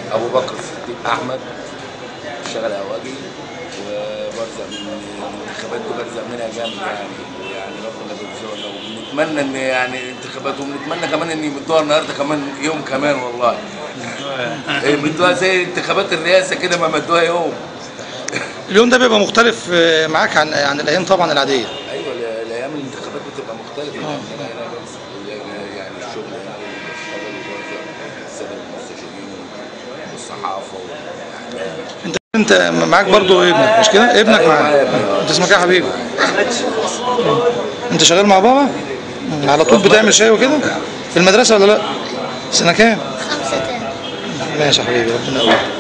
ابو بكر الصديق احمد اشتغل اواجي وبرزق من الانتخابات دي برزق منها جامد يعني يعني ربنا بيرزقنا وبنتمنى ان يعني انتخابات وبنتمنى كمان ان يمدوها النهارده كمان يوم كمان والله إيه، مدوها زي انتخابات الرئاسه كده ما مدوها يوم اليوم ده بيبقى مختلف آه، معاك عن عن الايام طبعا العاديه ايوه ال- الايام الانتخابات بتبقى مختلفه يعني انا هنا بس يعني- يعني الشغل هنا والشغل وبرزق الساده المستشارين والصحافه والاعلام انت انت معاك برضو ابنك مش كده ابنك أيوة، معايا معاك ابني، آه. انت اسمك ايه يا حبيبي انت شغال مع بابا مم. على طول بتعمل شاي وكده في المدرسه ولا لا سنه كام خمسة تاني ماشي يا حبيبي ربنا يقويك